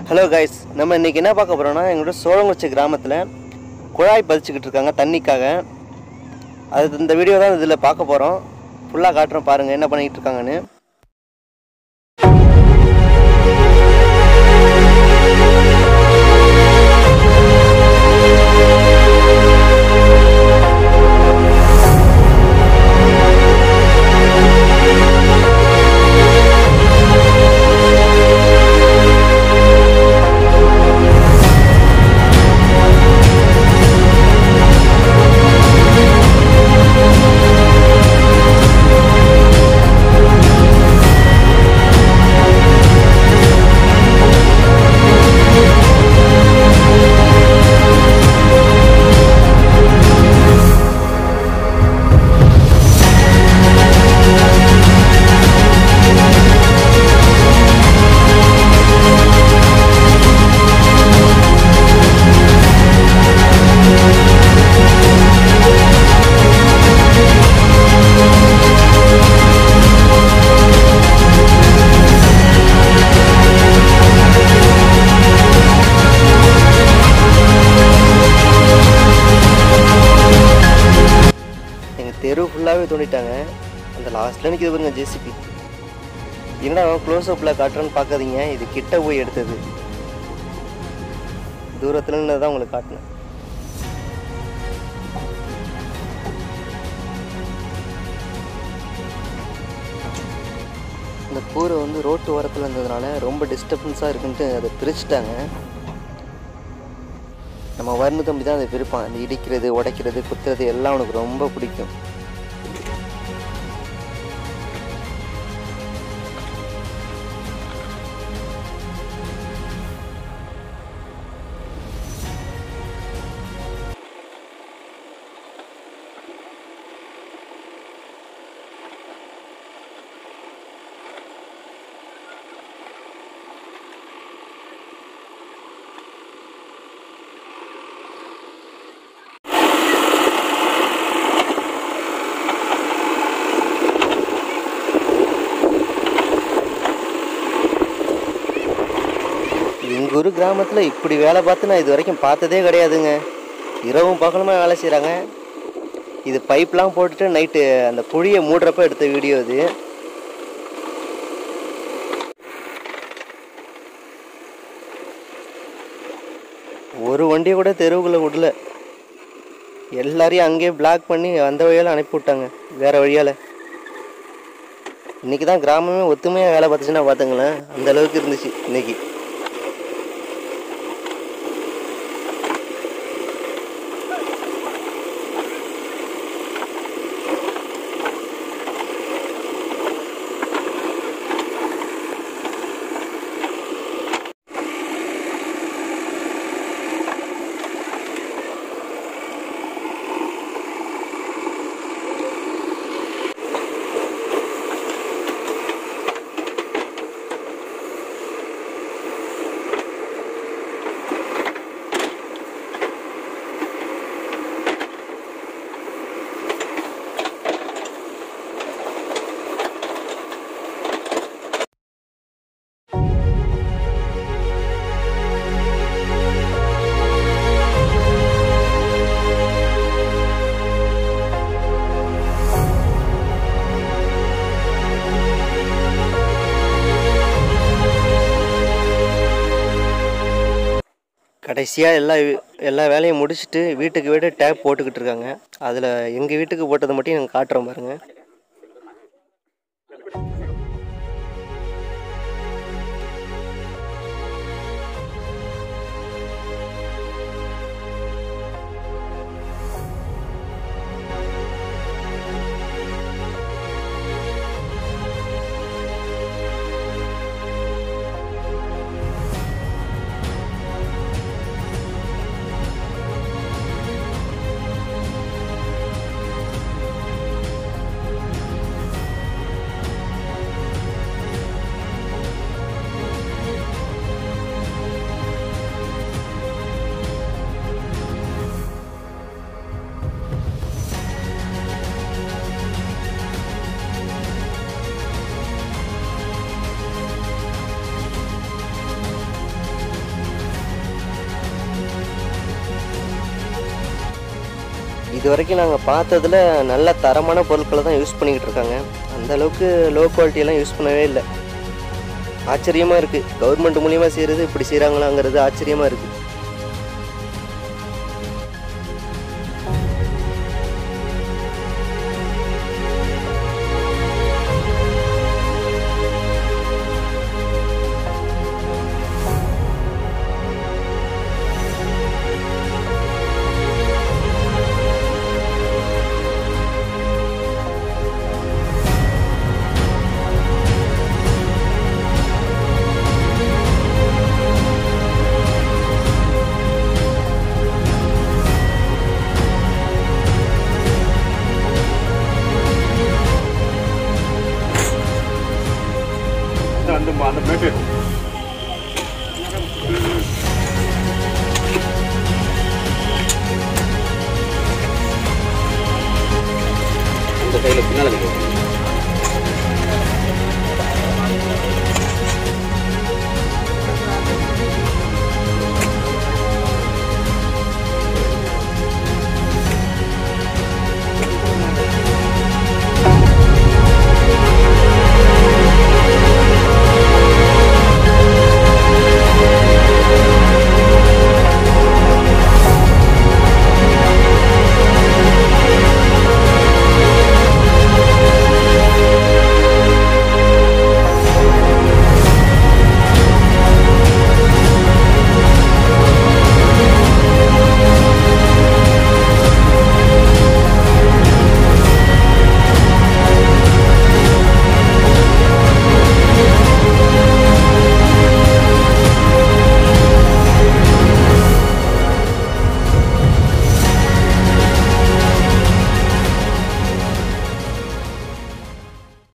hello guys நம்ம இன்றைக்கி என்ன பார்க்க போகிறோம்னா எங்களோட சோழங்குச்சி கிராமத்தில் குழாய் பதிச்சுக்கிட்டு இருக்காங்க தண்ணிக்காக அது இந்த வீடியோ தான் இதில் பார்க்க போகிறோம் ஃபுல்லாக காட்டுறோம் பாருங்கள் என்ன பண்ணிக்கிட்டு இருக்காங்கன்னு எங்கள் தெரு ஃபுல்லாகவே தோண்டிட்டாங்க அந்த லாஸ்ட்டில் நிற்கிது பாருங்க ஜேசிபி என்னடா க்ளோஸ் அப்பில் காட்டுறேன்னு பார்க்காதீங்க இது கிட்ட போய் எடுத்தது தூரத்தில் நின்று தான் உங்களுக்கு காட்டினேன் இந்த கூரை வந்து ரோட்டு ஓரத்தில் இருந்ததுனால ரொம்ப டிஸ்டர்பன்ஸாக இருக்குன்ட்டு அதை பிரிச்சுட்டாங்க நம்ம வருண தம்பி தான் அதை பிரிப்பான் அந்த இடிக்கிறது உடைக்கிறது குத்துறது எல்லாம் அவனுக்கு ரொம்ப பிடிக்கும் எங்கள் ஊர் கிராமத்தில் இப்படி வேலை பார்த்து நான் இது வரைக்கும் பார்த்ததே கிடையாதுங்க இரவும் பகலுமா வேலை செய்கிறாங்க இது பைப்லாம் போட்டுட்டு நைட்டு அந்த குழியை மூடுறப்ப எடுத்த வீடியோ இது ஒரு வண்டியை கூட தெருவுக்குள்ளே விடல எல்லாரையும் அங்கேயே பிளாக் பண்ணி அந்த வழியால் அனுப்பி விட்டாங்க வேற வழியால் இன்னைக்கு தான் கிராமமே ஒத்துமையாக வேலை பார்த்துச்சுன்னா பார்த்துங்களேன் அந்த அளவுக்கு இருந்துச்சு இன்னைக்கு கடைசியாக எல்லா வி- எல்லா வேலையும் முடிச்சுட்டு வீட்டுக்கு வீடு டேப் போட்டுக்கிட்டு இருக்காங்க அதில் எங்கள் வீட்டுக்கு போட்டதை மட்டும் நாங்கள் காட்டுறோம் பாருங்க இது வரைக்கும் நாங்கள் பார்த்ததுல நல்ல தரமான பொருட்களை தான் யூஸ் பண்ணிக்கிட்டு இருக்காங்க அந்த அளவுக்கு லோ குவாலிட்டியெல்லாம் யூஸ் பண்ணவே இல்லை ஆச்சரியமாக இருக்குது கவர்மெண்ட் மூலியமாக செய்கிறது இப்படி செய்கிறாங்களாங்கிறது ஆச்சரியமாக இருக்குது